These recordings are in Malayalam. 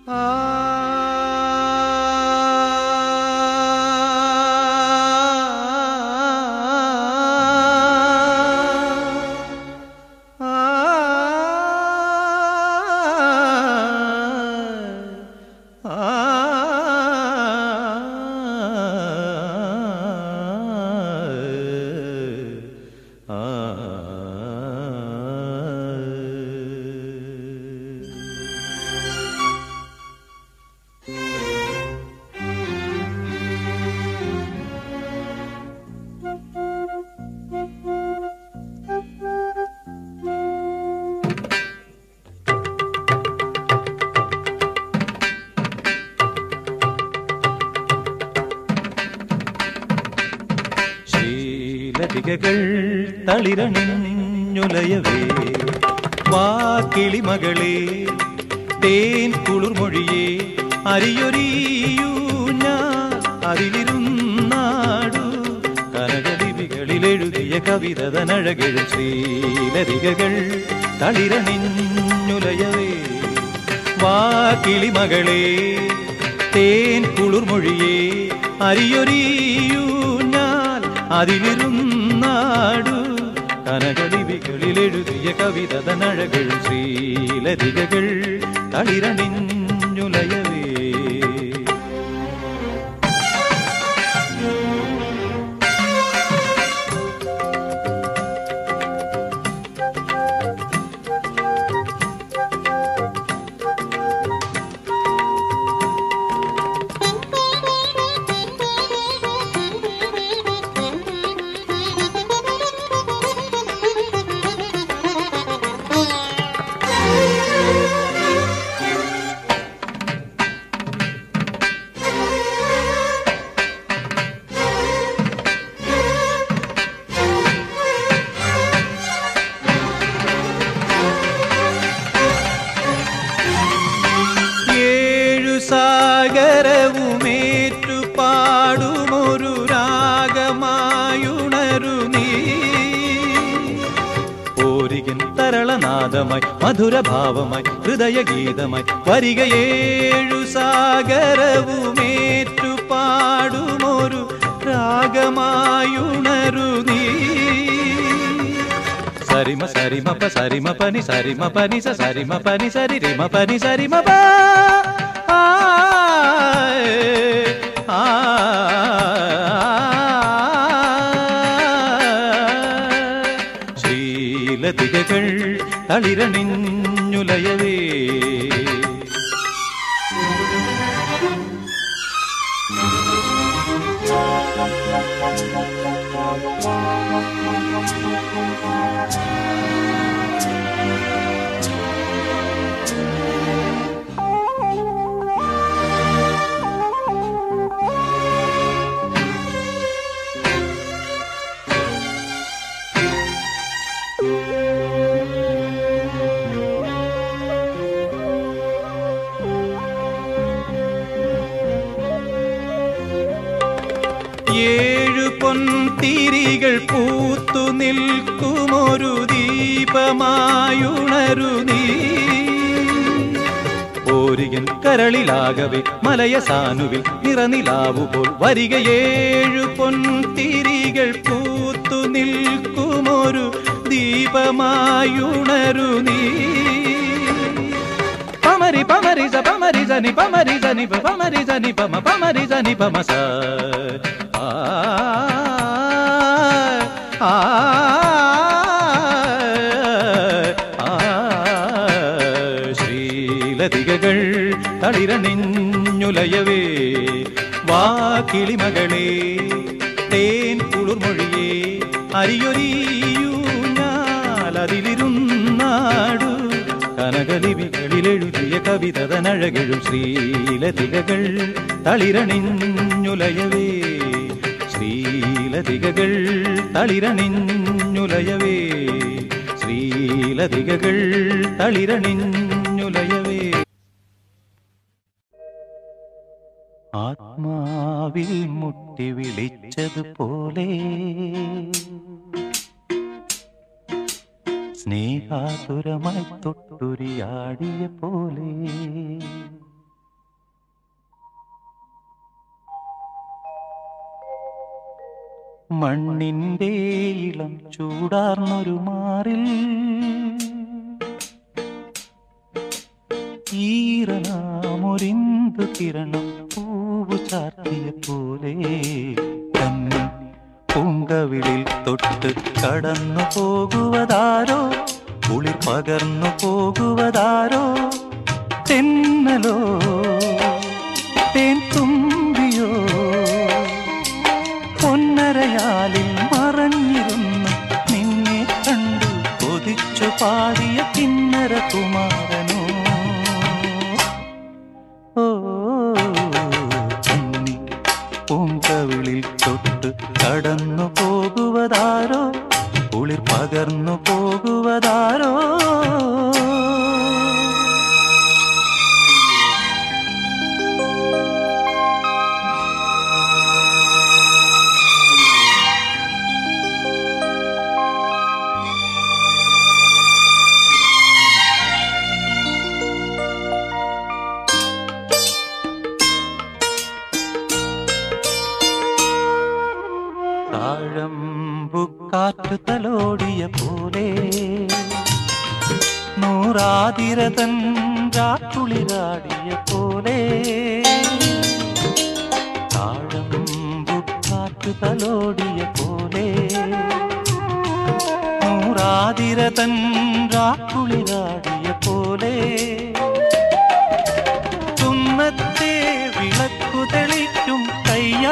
ശീലതികകൾ തളിരണിഞ്ഞുലയവേ വാക്കിളിമകളെ തേൻ കുളിർമൊഴിയേ അരിയൊരിയൂ ഞാൻ അതിലിരുന്നാടു കനകലിപികളിൽ എഴുതിയ കവിതനഴകിഴും ശ്രീലതികകൾ തളിരണിഞ്ഞുലയവേ വാക്കിളിമകളെ തേൻ കുളിർമൊഴിയേ അരിയൊരിയൂ ഞാൻ അതിലിരുന്നാടു കനകലിപികളിൽ എഴുതിയ കവിതനഴകൾ ശ്രീലതികകൾ തളിരണിഞ്ഞുലയവേ ഏഴു സാഗരവുമേറ്റു പാടുമൊരു രാഗമായുണരു നീ ഓരികൻ തരളനാദമായി മധുരഭാവമായി ഹൃദയഗീതമായി വരിക ഏഴു സാഗരവുമേറ്റു പാടുമൊരു രാഗമായുണരു നീ സരിമ സരിമ പ സരിമ പനി സരിമ പനി സ സരിമ പനി സരി റിമ പനി സരിമ പ ആ, ആ, ശ്രീലതികകൾ തളിരണിഞ്ഞുലയവേ ഏഴു പൊൻതിരികൾ പൂത്തു നിൽക്കുമൊരു ദീപമായുണരു നീ ഓരികൻ കരളിലാകവെ മലയസാനുവിൽ നിറനിലാവുപോൽ വരിക ഏഴു പൊൻതിരികൾ പൂത്തു നിൽക്കുമൊരു ദീപമായുണരു നീ పమరి పమరి స పమరి జని పమరి జని ప పమరి జని పమ పమరి జని పమ స ఆ ఆ ആ ശ്രീലതികകൾ തളിരണിഞ്ഞുലയവേ വാക്കിളിമകളെ തേൻ കുളിർമൊഴിയേ അരിയൊരിയൂ ഞാലതിലിരുന്നാടു കനകലിപികളിൽ എഴുതിയ കവിതനഴകഴും ശ്രീലതികകൾ തളിരണിഞ്ഞുലയവേ ശ്രീലതികകൾ തളിരണിഞ്ഞുലയവേ ശ്രീലതികകൾ തളിരണിഞ്ഞുലയവേ ആത്മാവിൽ മുട്ടി വിളിച്ചതുപോലെ സ്നേഹാതുരമായി തൊട്ടുരിയാടിയ പോലെ മണ്ണിന്റെ ഇളം ചൂടാർന്നൊരു മാറിൽ ഈറനാമൊരിന്തു കിരണം പൂവു ചാർത്തിയ പോലെ തന്നെ പൂങ്കവിളിൽ തൊട്ട് കടന്നു പോകുവതാരോ കുളിർ പകർന്നു പോകുവതാരോ തെന്നലോ തേൻ തുമ്പിയോ പൊന്നരയാലിൽ മറഞ്ഞിരുന്നു നിന്നെ കണ്ടു കൊതിച്ചു പാടിയ കിന്നര കുമാരനോ ഓ കന്നി പൂങ്കവിളിൽ തൊട്ട് കടന്നു പോകുവതാരോ കുളിർ പകർന്നു പോകുവതാരോ താഴമ്പുക്കാറ്റ് തലോടിയ പോലെ നൂറാതിരതൻ രാക്കുളിരാടിയ പോലെ താഴമ്പുക്കാറ്റ് തലോടിയ പോലെ നൂറാതിരതൻ രാക്കുളിരാടിയ പോലെ കുന്നത്തെ വിളക്കു തെളിക്കും കയ്യാ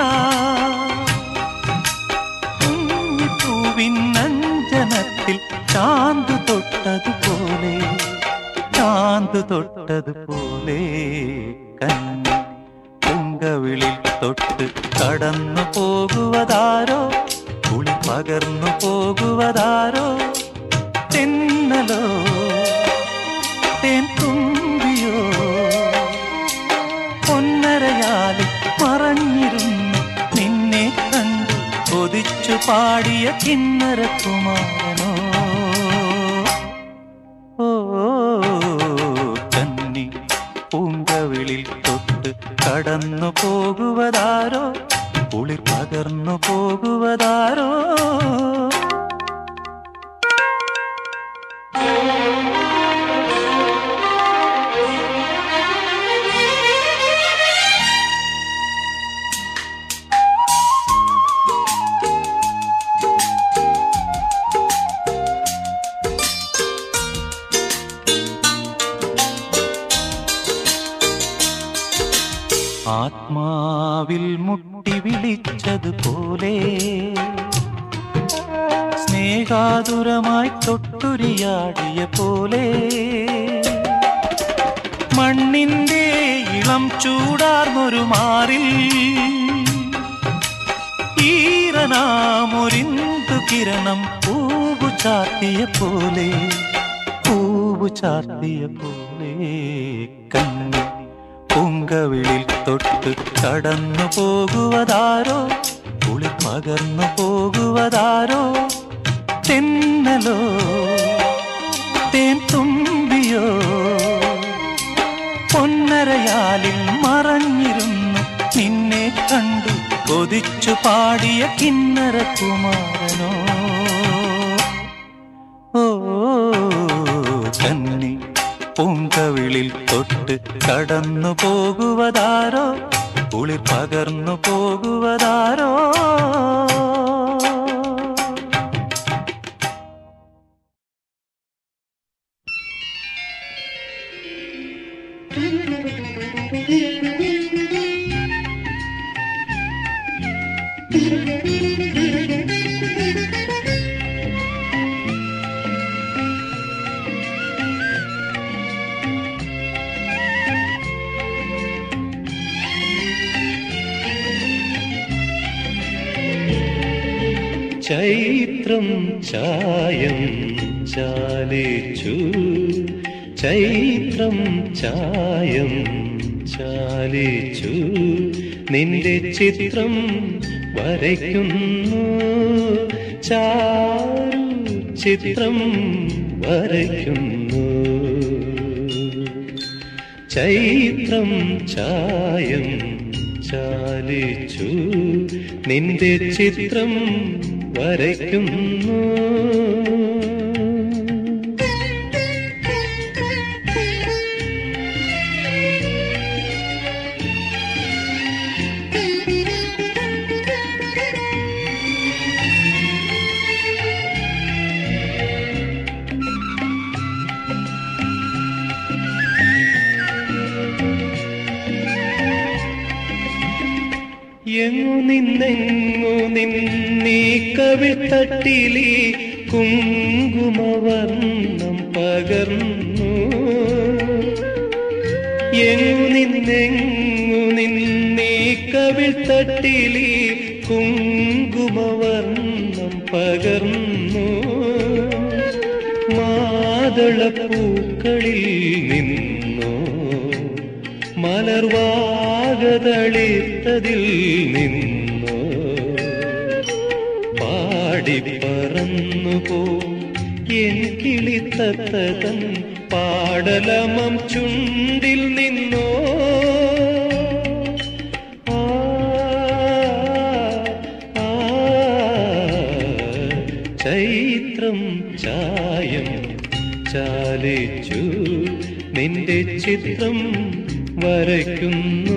കുഞ്ഞിപ്പൂവിനഞ്ജനത്തിൽ ചാന്ത് തൊട്ടതുപോലെ ചാന്ത് തൊട്ടതുപോലെ കന്നി പൊങ്കവിളിൽ തൊട്ട് കടന്നു പോകുവതാരോ കുളി പകർന്നു പോകുവതാരോ തെന്നലോ തേൻ തുമ്പിയോ പൊന്നരയാലിൽ മറഞ്ഞിരുന്നു നിന്നെ കണ്ടു കൊതിച്ചു പാടിയ കിന്നര കുമാരനോ ഓ കന്നി പൂങ്കവിളിൽ തൊട്ട് കടന്നു പോകുവതാരോ കുളിർ പകർന്നു പോകുവതാരോ ആത്മാവിൽ മുട്ടി വിളിച്ചതുപോലെ സ്നേഹാതുരമായി തൊട്ടുരിയാടിയ പോലെ മണ്ണിന്റെ ഇളം ചൂടാർന്നൊരു മാറിൽ ഈറനാമൊരിന്തു കിരണം പൂവു ചാർത്തിയ പോലെ പൂവു ചാർത്തിയ പോലെ കണ്ണി പൂങ്കവിളിൽ തൊട്ട് കടന്നു പോകുവതാരോ കുളി പകർന്നു പോകുവതാരോ തെന്നലോ തേൻ തുമ്പിയോ പൊന്നരയാലിൽ മറഞ്ഞിരുന്നു നിന്നെ കണ്ടു കൊതിച്ചു പാടിയ കിന്നര കുമാരനോ ഓ കന്നി പൂങ്കവിളിൽ തൊട്ട് കടന്നു പോകുവതാരോ കുളിർ പകർന്നു പോകുവതാരോ ചൈത്രം ചായം ചാലിച്ചു ചൈത്രം ചായം ചാലിച്ചു നിന്റെ ചിത്രം വരയ്ക്കുന്നു ചാരു ചിത്രം വരയ്ക്കുന്നു ചൈത്രം ചായം ചാലിച്ചു നിന്റെ ചിത്രം വരയ്ക്കുന്നു എങ്ങു നിന്നെങ്ങു നിന്നീ കവിത്തട്ടിലി കുങ്കുമവർണ്ണം പകർന്നു എങ്ങു നിന്നെങ്ങു നിന്നീ കവിത്തട്ടിലി കുങ്കുമവർണ്ണം പകർന്നു മാതളപ്പൂക്കളിൽ നിന്നോ മലർവാകതളിത്തതിൽ നിന്നോ പാടിപ്പറന്നു പോ എൻ കിളിത്തത്തതൻ പാടലമം ചുണ്ടിൽ നിന്നോ ആ, ആ, ചൈത്രം ചായം ചാലിച്ചു നിന്റെ ചിത്രം വരയ്ക്കുന്നു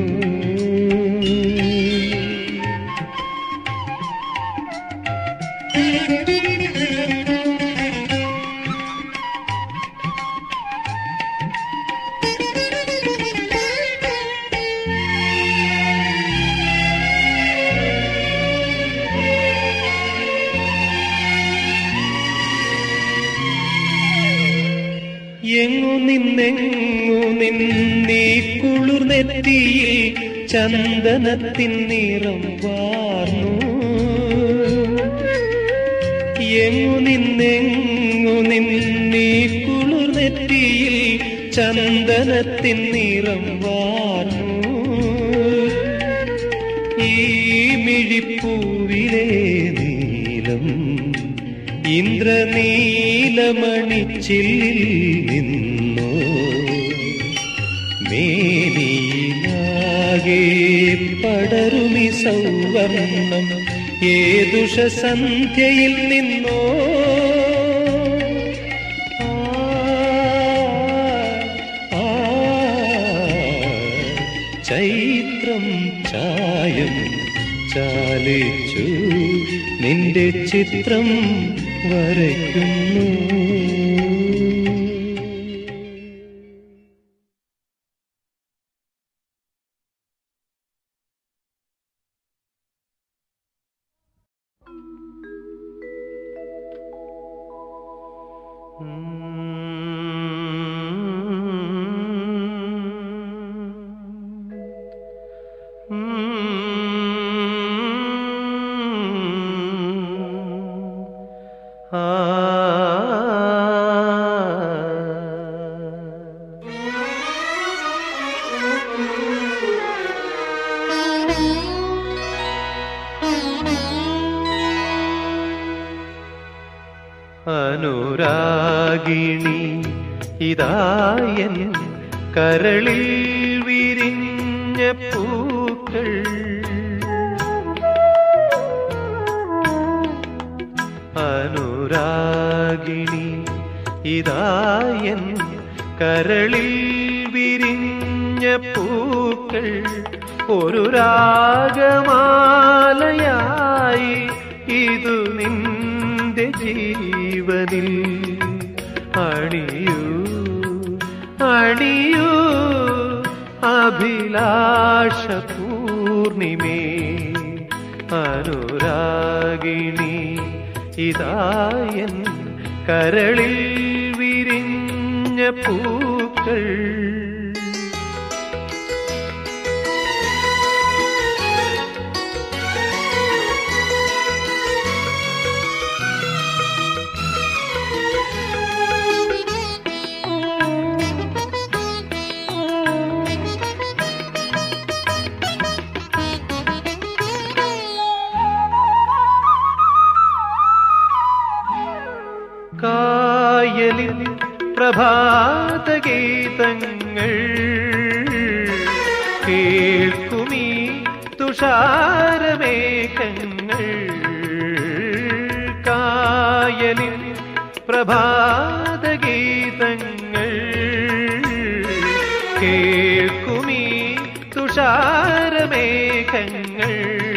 എങ്ങു നിന്നെങ്ങു നിന്നീ കുളിർ നെറ്റിയിൽ ചന്ദനത്തിൻ നിറം വാർന്നു എങ്ങു നിന്നെങ്ങു നിന്നീ കുളിർ നെറ്റിയിൽ ചന്ദനത്തിൻ നിറം വാർന്നു ഈ മിഴിപ്പൂവിലെ നീലം ഇന്ദ്രനീലമണിച്ചില്ലിൽ നിന്നോ മേനിയിലാകെ പടരുമി സൗവർണം ഏതുഷ സന്ധ്യയിൽ നിന്നോ ആ, ആ, ചൈത്രം ചായം ചാലിച്ചു നിന്റെ ചിത്രം വരയ്ക്കുന്നു അനുരാഗിണി ഇതായൻ കരളിൽ വിരിഞ്ഞ പൂക്കൾ അനുരാഗിണി ഇതായൻ കരളിൽ വിരിഞ്ഞ പൂക്കൾ ഒരു രാഗമാലയായി ഇതു നിന്റെ ജീവനിൽ അണിയൂ അണിയൂ അഭിലാഷ പൂർണിമേ അനുരാഗിണി ഇതായൻ കരളിൽ വിരിഞ്ഞ പൂക്കൾ കായലിൽ പ്രഭാതഗീതങ്ങൾ കേൾക്കുമീ തുഷാരമേഘങ്ങൾ കായലിൽ പ്രഭാതഗീതങ്ങൾ കേൾക്കുമീ തുഷാരമേഘങ്ങൾ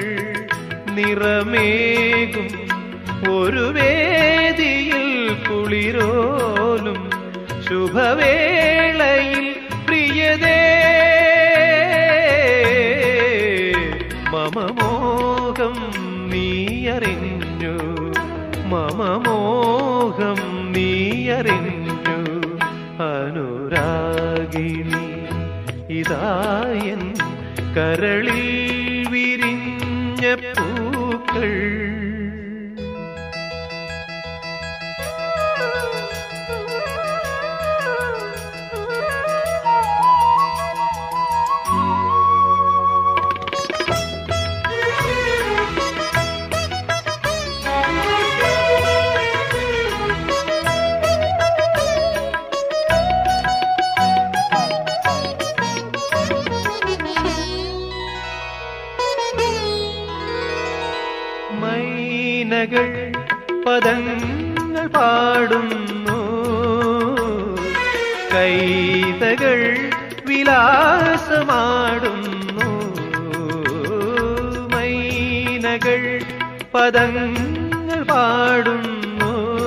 നിറമേകും ഒരു വേദിയിൽ കുളിരോലും ശുഭവേളയിൽ പ്രിയതേ മമമോഹം നീയറിഞ്ഞു മമമോഹം നീയറിഞ്ഞു അനുരാഗിണി ഇതായൻ കരളിൽ വിരിഞ്ഞ പൂക്കൾ മൈനകൾ പദങ്ങൾ പാടുന്നു കൈതകൾ വിലാസമാടുന്നു മൈനകൾ പദങ്ങൾ പാടുന്നു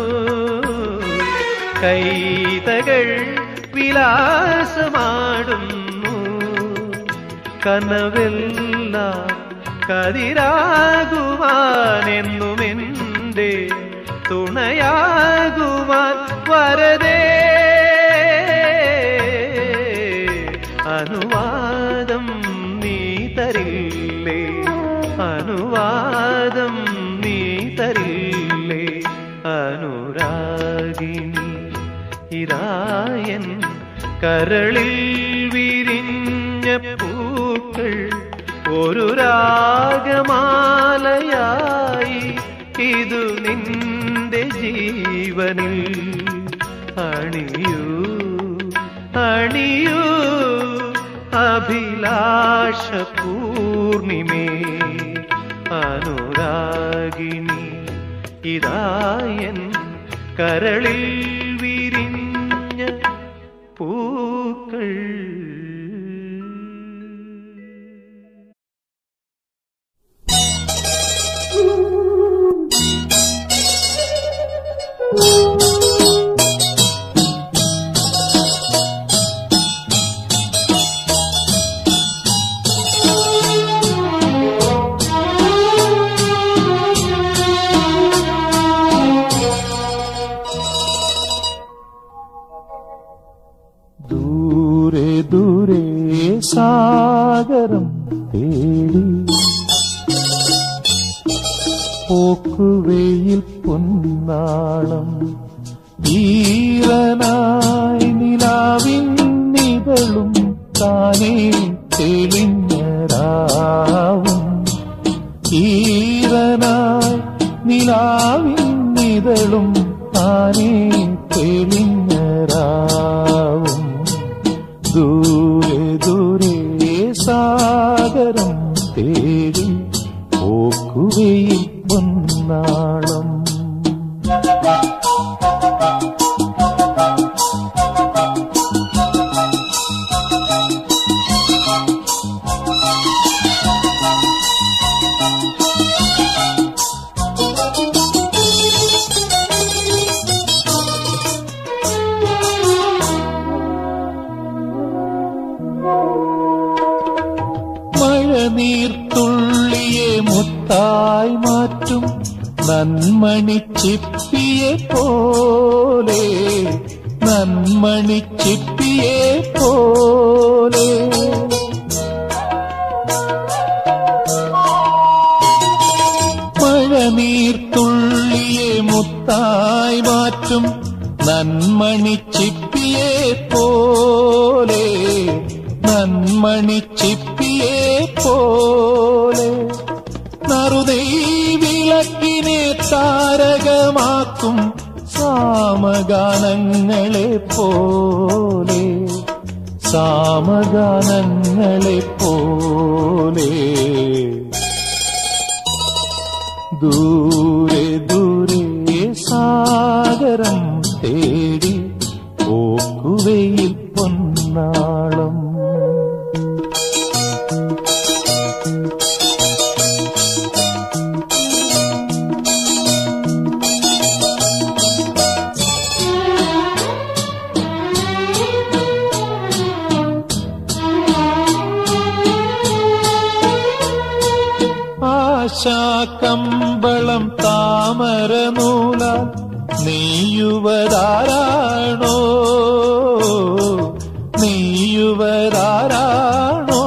കൈതകൾ വിലാസമാടുന്നു കനവെല്ലാം കതിരാകുവാനെന്നുമെന്റെ തുണയാകുവാൻ വരതേ അനുവാദം നീ തരില്ലേ അനുവാദം നീ തരില്ലേ അനുരാഗിണി ഇതായൻ കരളിൽ വിരിഞ്ഞ പൂക്കൾ ഒരു രാഗമാലയായി ഇതു നിന്റെ ജീവനിൽ അണിയൂ അണിയൂ അഭിലാഷ പൂർണിമേ അനുരാഗിണി ഇതായൻ കരളിൽ വിരിഞ്ഞ പൂക്കൾ ദൂരെ ദൂരെ സാഗരം തേടി പോക്കുവെയിൽ പൊന്നാളം ഈറനായി നിലാവിൻ നിതളും താനേ തെളിഞ്ഞരാവും ഈറനായി നിലാവിൻ നിതളും താനേ തെളിഞ്ഞരാവും ദൂരെ ദൂരെ സാഗരം തേടി പോക്കുവെയിൽ പൊന്നാളം മഴനീർത്തുള്ളിയെ മുത്തായി മാറ്റും നന്മണിച്ചിപ്പിയെ പോലെ നന്മണിച്ചിപ്പിയെ പോലെ മഴനീർത്തുള്ളിയെ മുത്തായി മാറ്റും നന്മണിച്ചിപ്പിയെ പോലെ നന്മണിച്ചിപ്പിയെ പോലെ നറുതൈ വിളക്കിനെ താരകമാക്കും സാമഗാനങ്ങളെ പോലെ സാമഗാനങ്ങളെ പോലെ ദൂരെ ദൂരെ സാഗരം തേടി പോക്കുവയിൽ പൊന്നാളം ആശാകമ്പളം താമര നൂലാൽ നെയ്യുവതാരാണോ നെയ്യുവതാരാണോ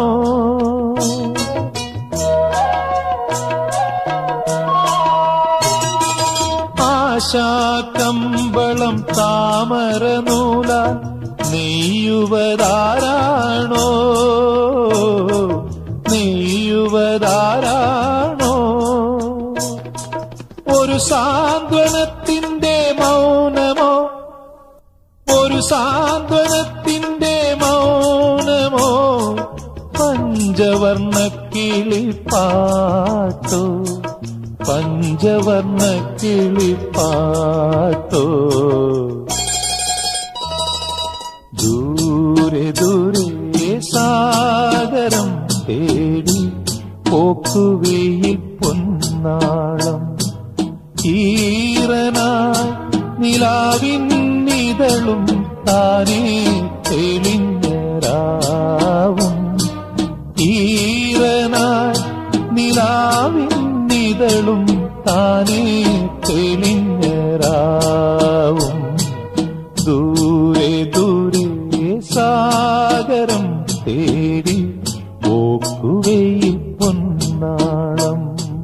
ആശാകമ്പളം താമര നൂലാൽ നെയ്യുവതാരാണോ നെയ്യുവതാരാണോ ഒരു സാന്ത്വനത്തിന്റെ മൗനമോ ഒരു സാന്ത്വനത്തിന്റെ മൗനമോ പഞ്ചവർണ്ണ കിളിപ്പാട്ടോ പഞ്ചവർണ്ണ കിളിപ്പാട്ടോ ദൂരെ ദൂരെ സാഗരം തേടി പോക്കുവയിൽ പൊന്നാളം ഈറനായി നിലാവിൻ നിതളും താനേ തെളിഞ്ഞരാവും ഈറനായി നിലാവിൻ നിതളും താനേ തെളിഞ്ഞരാവും ദൂരെ ദൂരെ സാഗരം തേടി പോക്കുവയിൽ പൊന്നാളം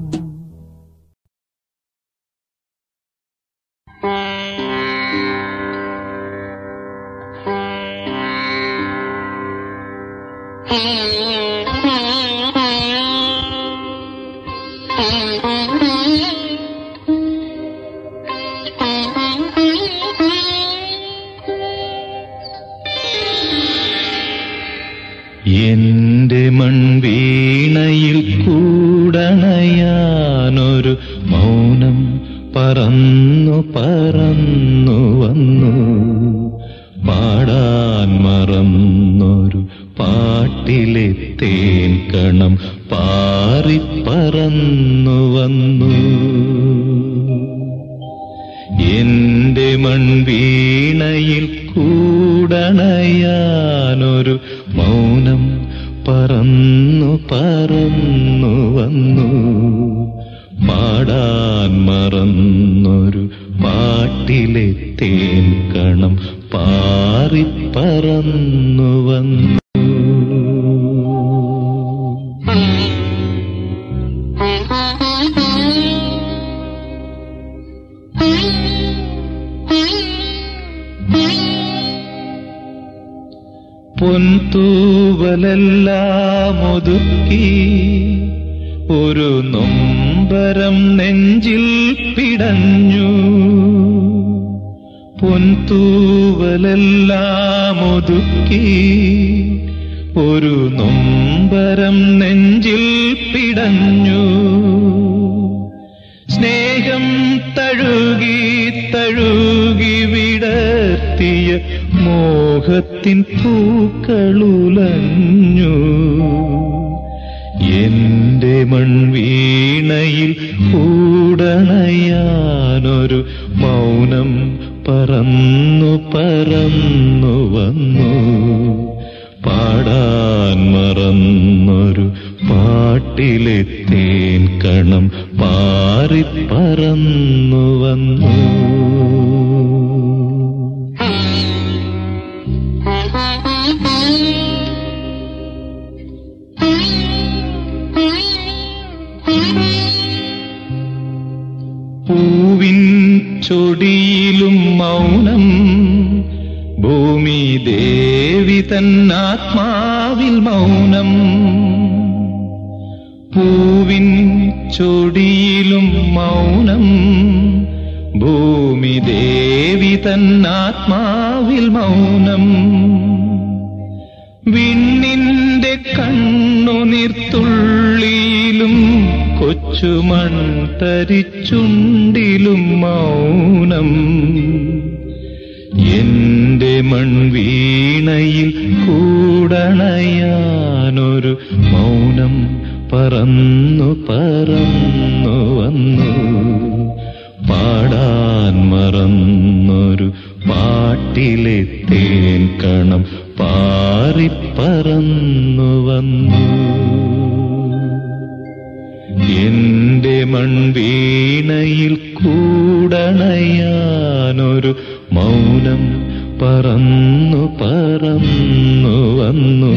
എന്റെ മൺവീണയിൽ കൂടണയാനൊരു മൗനം പറന്നു പറന്നു വന്നു പാടാൻ മറന്നൊരു പാട്ടിലെ തേൻ കണം പാറിപ്പറന്നു വന്നു എന്റെ മൺവീണയിൽ കൂടണയാനൊരു മൗനം പറന്നു പറന്നു വന്നു പാടാൻ മറന്നൊരു പാട്ടിലെ തേൻ കണം പാറിപ്പറന്നു വന്നു പൊൻതൂവലെല്ലാം ഒതുക്കി ഒരു നൊമ്പരം നെഞ്ചിൽ പിടഞ്ഞു പൊൻതൂവലെല്ലാം ഒതുക്കി ഒരു നൊമ്പരം നെഞ്ചിൽ പിടഞ്ഞു സ്നേഹം തഴുകി തഴുകി വിടർത്തിയ മോഹത്തിൻ പൂക്കളുലഞ്ഞു എന്റെ മൺവീണയിൽ കൂടണയാനൊരു മൗനം പറന്നു പറന്നു വന്നു പാടാൻ മറന്നൊരു പാട്ടിലെ തേൻ കണം പാറിപ്പറന്നു വന്നു പൂവിൻ ചൊടിയിലും മൗനം ഭൂമി ദേവി തന്നാത്മാവിൽ മൗനം പൂവിൻ ചൊടിയിലും മൗനം ഭൂമി ദേവി തന്നാത്മാവിൽ മൗനം വിണ്ണിന്റെ കണ്ണുനീർത്തുള്ളിയിലും കൊച്ചുമൺ തരിച്ചുണ്ടിലും മൗനം എന്റെ മൺവീണയിൽ കൂടണയാനൊരു മൗനം പറന്നു പറന്നു വന്നു പാടാൻ മറന്നൊരു പാട്ടിലെ തേൻ കണം പാറിപ്പറന്നു വന്നു എന്റെ മൺവീണയിൽ കൂടണയാനൊരു മൗനം പറന്നു പറന്നു വന്നു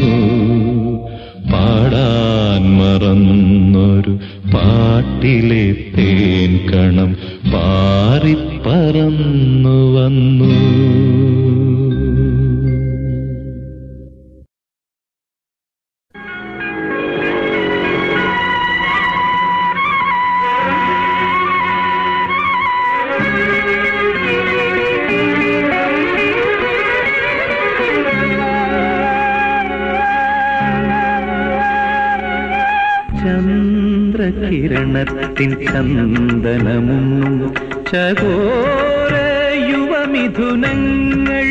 പാടാൻ മറന്നൊരു പാട്ടിലെ തേൻ കണം പാറിപ്പറന്നു വന്നു ചന്ദ്രകിരണത്തിൻ ചന്ദനമുന്നും ചകോര യുവമിഥുനങ്ങൾ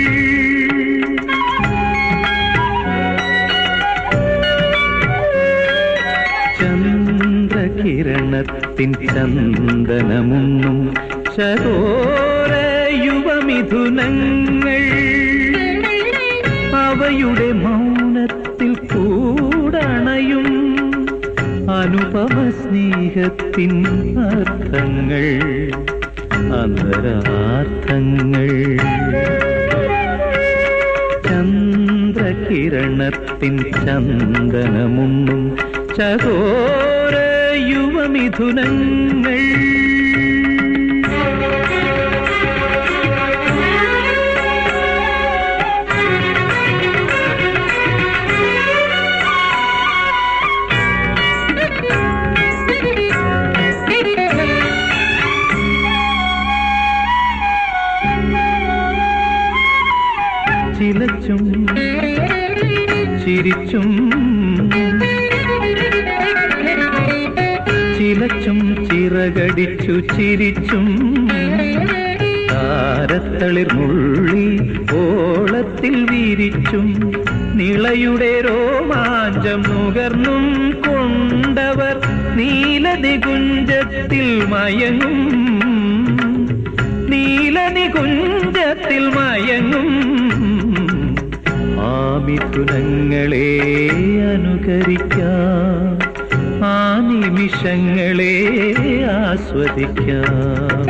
ചന്ദ്രകിരണത്തിൻ ചന്ദനമുന്നും ചകോര യുവമിഥുനങ്ങൾ അവയുടെ മൗനത്തിൽ കൂടണയും അനുപമ സ്നേഹത്തിൻ അർത്ഥങ്ങൾ അന്തരാർത്ഥങ്ങൾ ചന്ദ്രകിരണത്തിൻ ചന്ദനമുണ്ണും ചകോര യുവമിഥുനങ്ങൾ ചിലച്ചും ചിരിച്ചും ചിലച്ചും ചിറകടിച്ചു ചിരിച്ചും താരത്തളിർ മുള്ളി ഓളത്തിൽ വീരിച്ചും നിളയുടെ രോമാഞ്ചം നുകർന്നും കൊണ്ടവർ നീലനികുഞ്ചത്തിൽ മയങ്ങും നീലനികുഞ്ചത്തിൽ മയങ്ങും ആ മിഥുനങ്ങളെ അനുകരിക്കാം ആ നിമിഷങ്ങളെ ആസ്വദിക്കാം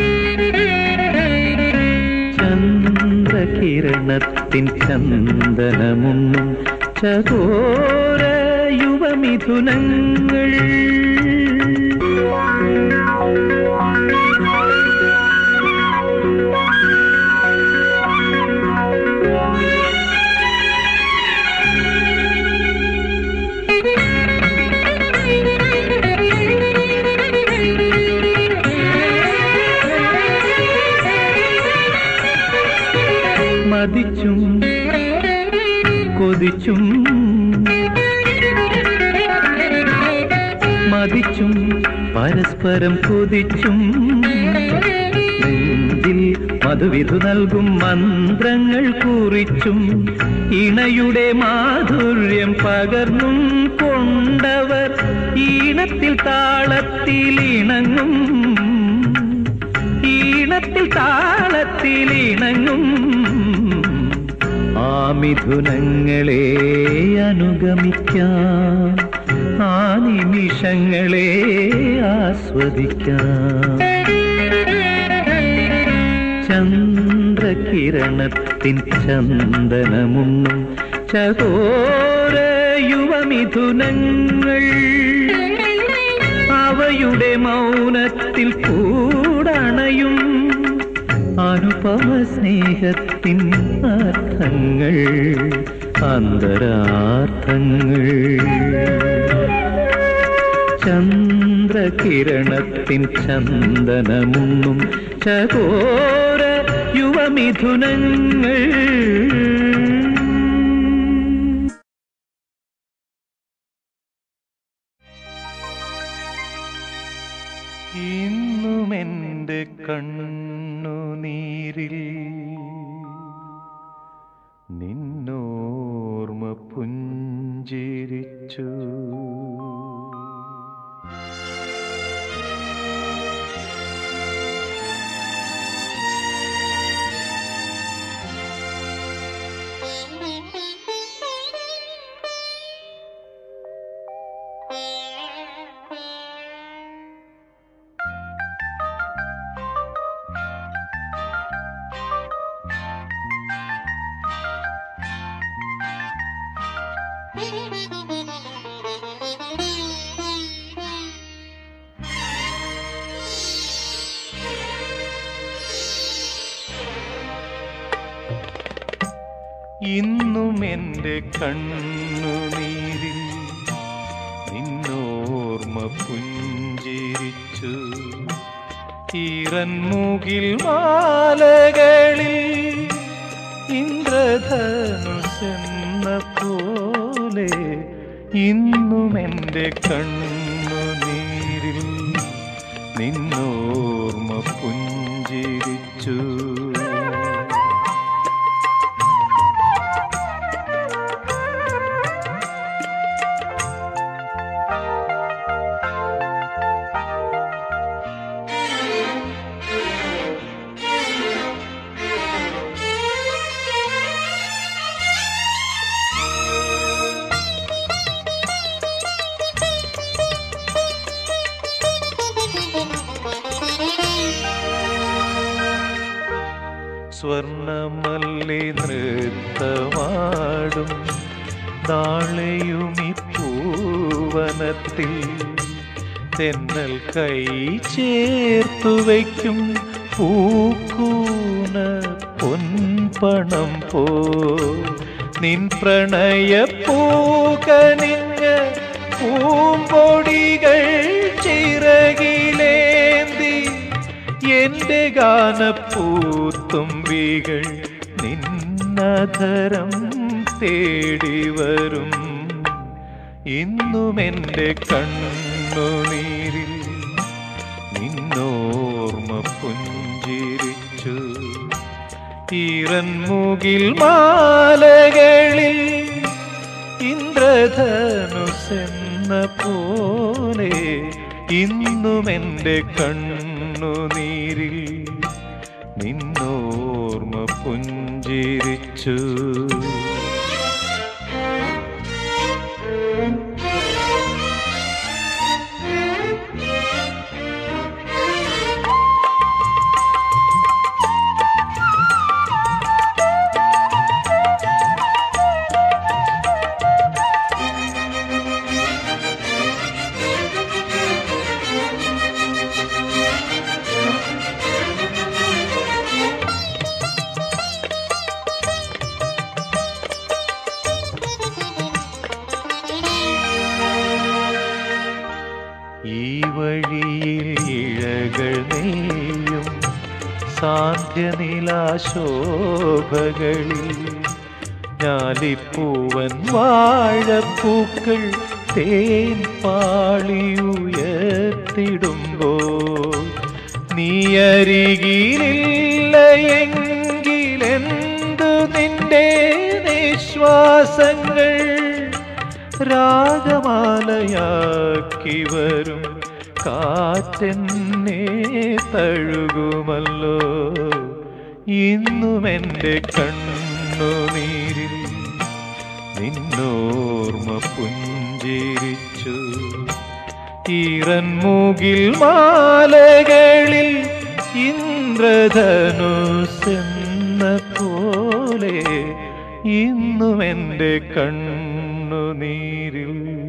ചന്ദ്രകിരണത്തിൻ ചന്ദനമുണ്ണും ചകോര യുവമിഥുനങ്ങൾ മതിച്ചും കൊതിച്ചും മതിച്ചും പരസ്പരം കൊതിച്ചും നെഞ്ചിൽ മധുവിധു നൽകും മന്ത്രങ്ങൾ കുറിച്ചും ഇണയുടെ മാധുര്യം പകർന്നും കൊണ്ടവർ ഈണത്തിൽ താളത്തിൽ ഇണങ്ങും ഈണത്തിൽ താളത്തിൽ ഇണങ്ങും ആ മിഥുനങ്ങളെ അനുഗമിക്കാം ആ നിമിഷങ്ങളെ ആസ്വദിക്കാം ചന്ദ്രകിരണത്തിൻ ചന്ദനമുണ്ണും ചകോര യുവമിഥുനങ്ങൾ അവയുടെ മൗനത്തിൽ കൂടണയും അനുപമ സ്നേഹത്തിൻ അർത്ഥങ്ങൾ അന്തരാർത്ഥങ്ങൾ ചന്ദ്രകിരണത്തിൻ ചന്ദനമുണ്ണും ചകോര യുവമിഥുനങ്ങൾ ഇന്നും എൻ്റെ കണ്ണുനീരിൽ നിന്നോർമ്മ പുഞ്ചിരിച്ചു ഇന്നും എൻ്റെ കണ്ണുനീരിൽ നിന്നോർമ്മ പുഞ്ചിരിച്ചു ഈറൻമുകിൽ മാലകളിൽ ഇന്ദ്രധനുസെന്ന പോലെ ഇന്നും എൻ്റെ കണ്ണുനീരിൽ നിന്നോർമ്മ പുഞ്ചിരിച്ചു സ്വർണമല്ലി നൃത്തമാടും നാളെയും ഈ പൂവനത്തിൽ തെന്നൽ കൈ ചേർത്തു വയ്ക്കും പൂക്കൂന പൊൻപണം പോ നിൻ പ്രണയ പൂകനിഞ്ഞ പൂമ്പൊടികൾ ചിറകിലേന്തി എന്റെ ഗാനപ്പൂത്തുമ്പികൾ നിന്നധരം തേടി വരും ഇന്നും എൻ്റെ കണ്ണുനീരിൽ നിന്നോർമ്മ പുഞ്ചിരിച്ചു ഈറൻമുകിൽ മാലകളിൽ ഇന്ദ്രധനുസെന്ന പോലെ ഇന്നും എൻ്റെ കണ്ണുനീരിൽ നിന്നോർമ്മ പുഞ്ചിരിച്ചു ഈ വഴിയിൽ ഇഴകൾ നെയ്യും സാന്ധ്യനിലാശോഭകളിൽ ഞാലിപ്പൂവൻ വാഴപ്പൂക്കൾ തേൻ പാളിയുയർത്തിടുമ്പോൾ നീ അരികിലില്ല എങ്കിലെന്തു നിന്റെ നിശ്വാസങ്ങൾ രാഗമാലയാക്കി വരും കാറ്റെന്നെ തഴുകുമല്ലോ ഇന്നും എൻ്റെ കണ്ണുനീരിൽ നിന്നോർമ്മ പുഞ്ചിരിച്ചു ഈറൻമുകിൽ മാലകളിൽ ഇന്ദ്രധനുസെന്ന പോലെ ഇന്നും എൻ്റെ കണ്ണുനീരിൽ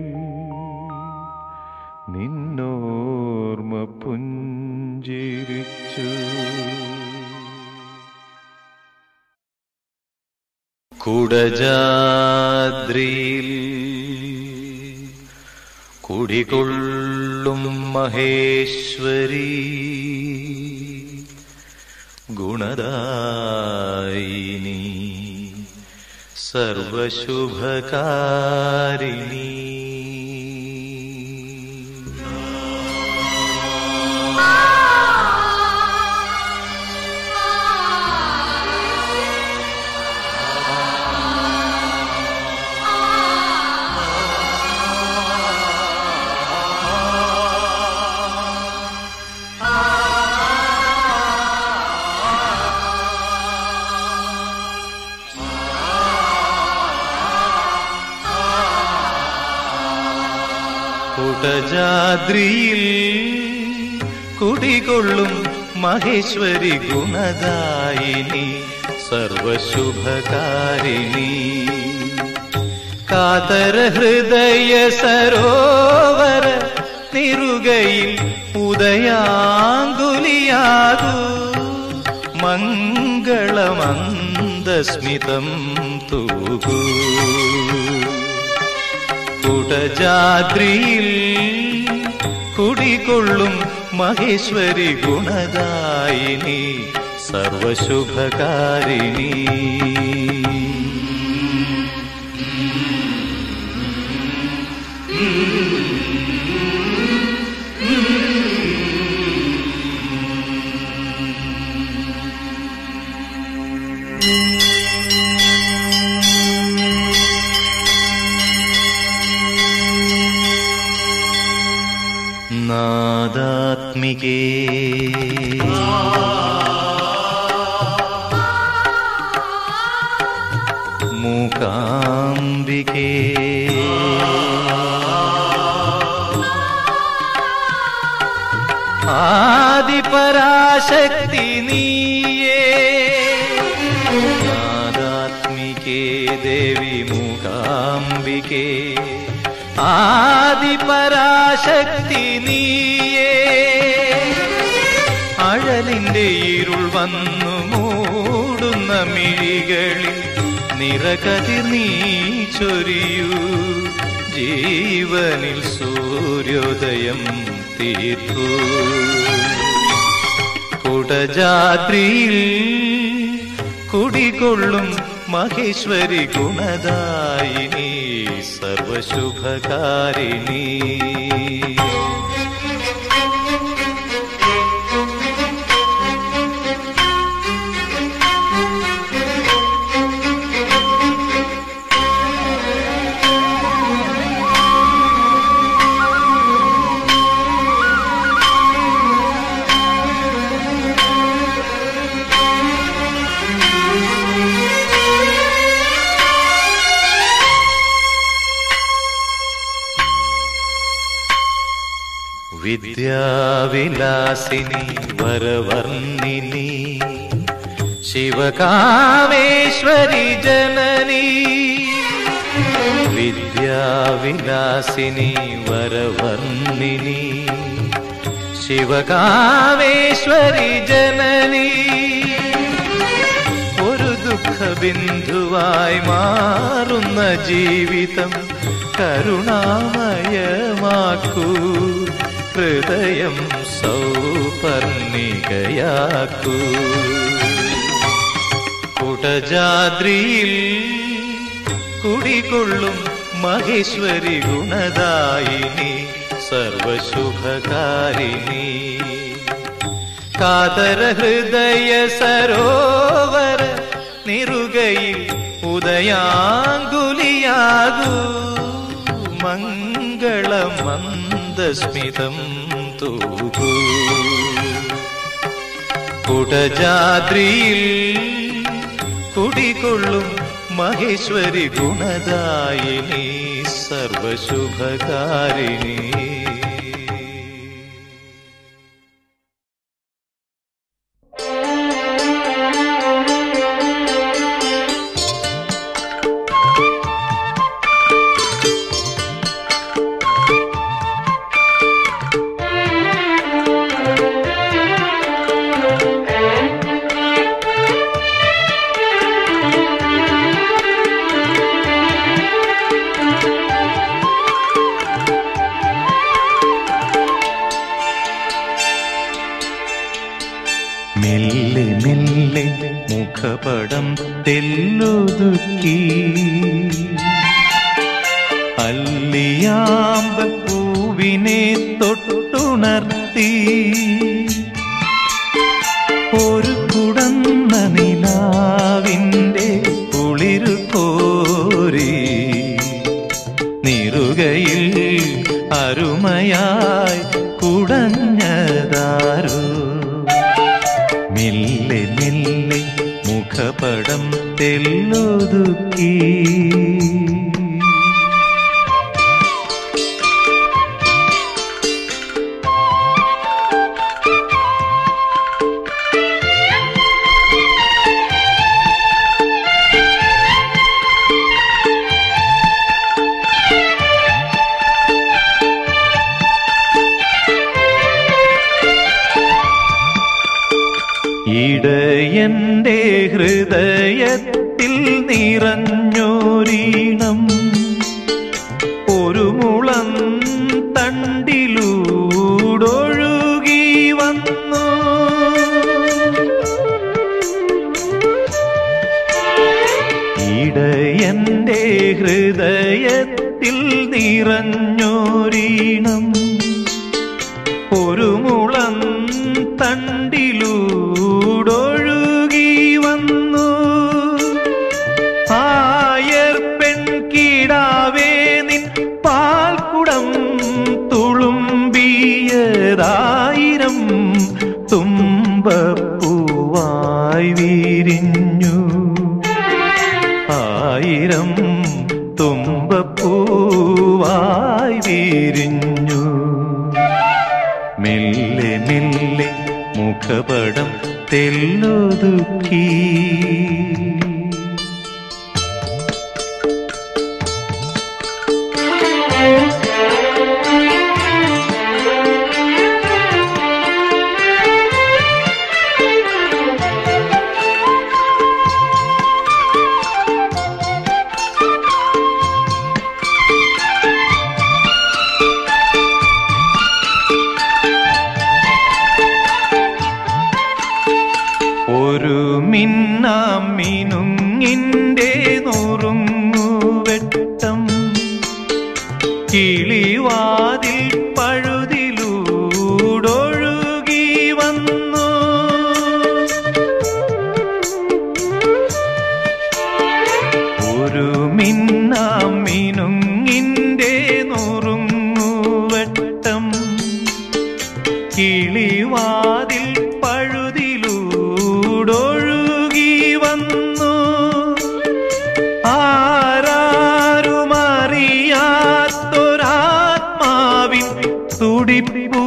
നിന്നോർമ്മ പുഞ്ചിരിച്ചു കുടജാദ്രിയിൽ കുടികൊള്ളും മഹേശ്വരി ഗുണദായിനി സർവശുഭകാരിണി കുടജാദ്രിയിൽ കുടികൊള്ളും മഹേശ്വരി ഗുണദായിനി സർവശുഭകാരിണി കാതര ഹൃദയ സരോവര നിറുകയിൽ ഉദയാങ്കുലിയാകൂ മംഗളമന്ദസ്മിതം തൂകൂ കുടജാദ്രിയിൽ കുടികൊള്ളും മഹേശ്വരി ഗുണദായിനി സർവശുഭകാരിണി നാദാത്മികേ മൂകാംബികേ ആദിപരാശക്തി നീയേ നാദാത്മികേ ദേവി മൂകാംബികേ ആദിപരാശക്തി നീയേ അഴലിന്റെ ഇരുൾ വന്നു മൂടുന്ന മിഴികളിൽ നിറകതിർ നീ ചൊരിയൂ ജീവനിൽ സൂര്യോദയം തീർക്കൂ കുടജാദ്രിയിൽ കുടികൊള്ളും മഹേശ്വരി ഗുണദായിനി സർവശുഭകാരിണി വിദ്യാവിലാസിനി വരവർണിനി ശിവകാമേശ്വരി ജനനി വിദ്യാവിലാസിനി വരവർണിനി ശിവകാമേശ്വരി ജനനി ഒരു ദുഃഖബിന്ദുവായി മാറുന്ന ജീവിതം കരുണാമയമാക്കൂ ഹൃദയം സൗപർണികയാക്കൂ കുടജാദ്രിയിൽ കുടികൊള്ളും മഹേശ്വരി ഗുണദായിനി സർവശുഭകാരിണി കാതര ഹൃദയ സരോവര നിറുകയിൽ ഉദയാങ്കുലിയാകൂ മംഗളമന്ദസ്മിതം തൂകൂ കുടജാദ്രിയിൽ കുടികൊള്ളും മഹേശ്വരി ഗുണദായിനി സർവശുഭകാരിണി മെല്ലെ മെല്ലെ മുഖപടം തെല്ലൊതുക്കി അല്ലിയാമ്പ പൂവിനെ തൊട്ടുണർത്തി ഒരു കുടന്ന നിലാവിൻ്റെ കുളിരു കോരി നിറുകയിൽ അരുമയായി കുടഞ്ഞതാരോ മെല്ലെ മെല്ലെ മുഖപടം തെല്ലൊതുക്കി എൻ്റെ ഹൃദയത്തിൽ നിറഞ്ഞോരീണം ഒരു മുളം തണ്ടിലൂടൊഴുകി വന്നു ഇടയന്റെ ഹൃദയത്തിൽ നിറഞ്ഞോരീണം ഒരു മുളം തണ്ടിലൂടൊഴുകി വന്നു ആയർ പെൺകിടാവേ നിൻ പാൽക്കുടം തുളുമ്പിയതായിരം തുമ്പപ്പൂവായി വിരിഞ്ഞു ആയിരം തുമ്പപ്പൂവായി വിരിഞ്ഞു മെല്ലെ മെല്ലെ മുഖപടം തെല്ലൊതുക്കി ഒരു മിന്നാം മിനുങ്ങിൻ്റെ നുറുങ്ങുവെട്ടം കിളിവാതിൽ പഴുതിലൂടൊഴുകി വന്നു ഒരു മിന്നാം മിനുങ്ങിൻ്റെ നുറുങ്ങുവെട്ടം കിളിവാതിൽ പഴുതിലൂടൊഴുകി വന്നു ആരാരുമറിയാത്തൊരാത്മാവിൻ തുടിപ്പൂ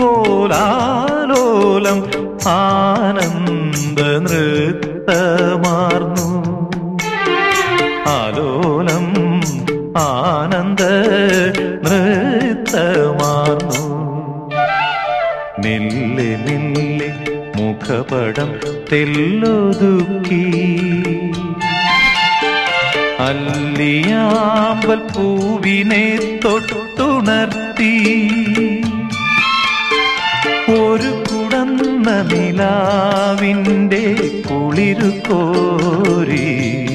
പോലാലോലം ആനന്ദ നൃത്തമാർന്നു ആലോലം ആനന്ദ നൃത്തമാർന്നു മെല്ലെ മെല്ലെ മുഖപടം തെല്ലൊതുക്കി അല്ലിയാമ്പൽ പൂവിനെ തൊട്ടുണർത്തി ഒരു കുടന്ന നിലാവിൻ്റെ കുളിരു കോരി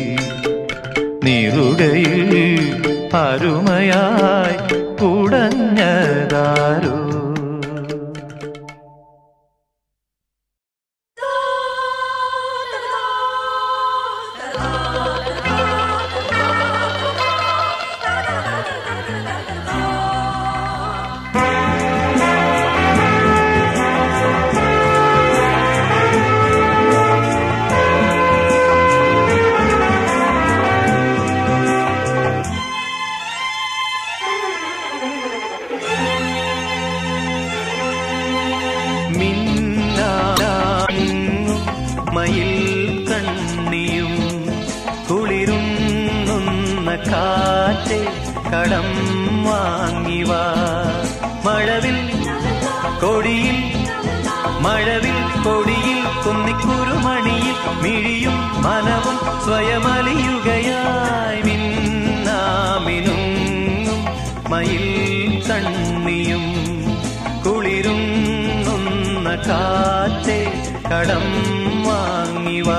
നിറുകയിൽ അരുമയായി കുടഞ്ഞതാരോ മിന്നാങ്ങും മയിൽ കണ്ണിയും കുളിരുന്നുന്ന കാറ്റ് കടം വാങ്ങിവാ മഴവിൽ കൊടിയിൽ മഴവിൽ കൊടിയിൽ കുന്നിക്കുരുമണിയിൽ മിഴിയും മനവും സ്വയമലിയുകയായി മിന്നാമിനുങ്ങും മയിൽ കണ്ണിയും കുളിരുന്നുന്ന കാറ്റ് കടം വാങ്ങിവാ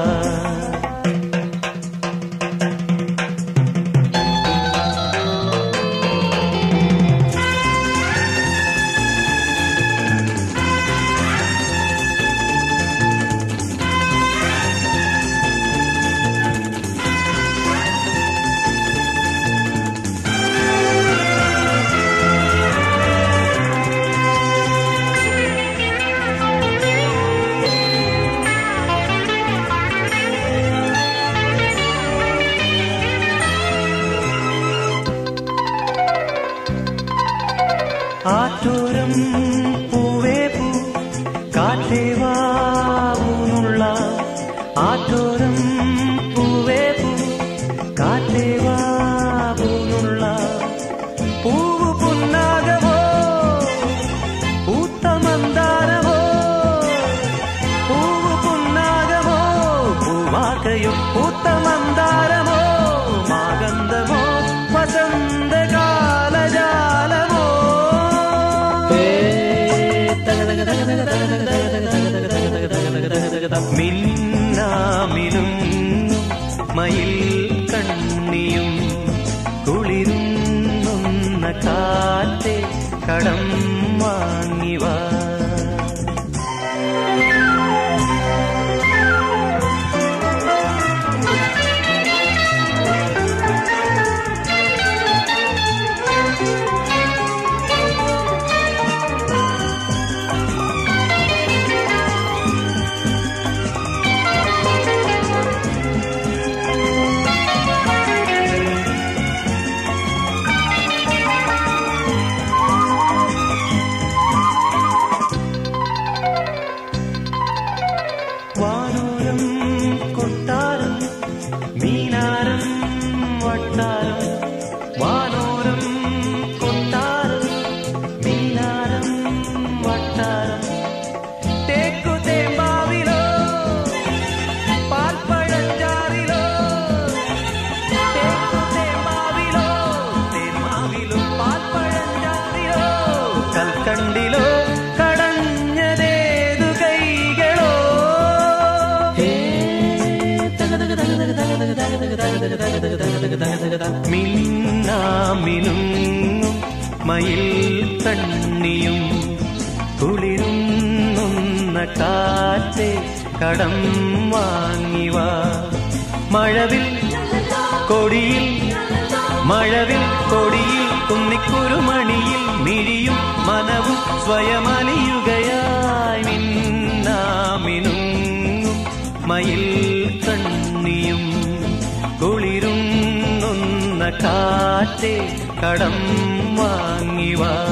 ആറ്റോരം പൂവേ പൂ കാറ്റേ വാവുന്നുള്ള ആറ്റോരം പൂവേ പൂ കാറ്റേ വാവുന്നുള്ള പൂവ് പുന്നാകവോ പൂത്ത മന്ദാരമോ പൂവ് പുന്നാകവോ കാറ്റേ കടം വാങ്ങിവാ വാനൂരം കൊട്ടാരം മീനാരം വട്ടാരം വാനോരം കൊട്ടാരം മീനാരം വട്ടാരം തേക്കു തേമ്പാവിലോ പാൽപ്പഴച്ചാറിലോ തേക്കു തേമ്പാവിലോ തേന്മാവിലോ പാൽപ്പഴച്ചാറിലോ കൽക്കണ്ടിലോ കടഞ്ഞതേതു കൈകളോ മിന്നാമിനുങ്ങും മയിൽ തണ്ണിയും കുളിരുന്നുന്ന കാറ്റേ കടം വാങ്ങിവാ മഴവിൽ കൊടിയിൽ മഴവിൽ കൊടിയിൽ കുന്നിക്കുരുമണിയിൽ മിഴിയും മനവും സ്വയമലിയുകയായി മിന്നാമിനുങ്ങും മയിൽ കണ്ണിയും കുളിരുന്നുന്ന കാറ്റേ കടം വാങ്ങിവാ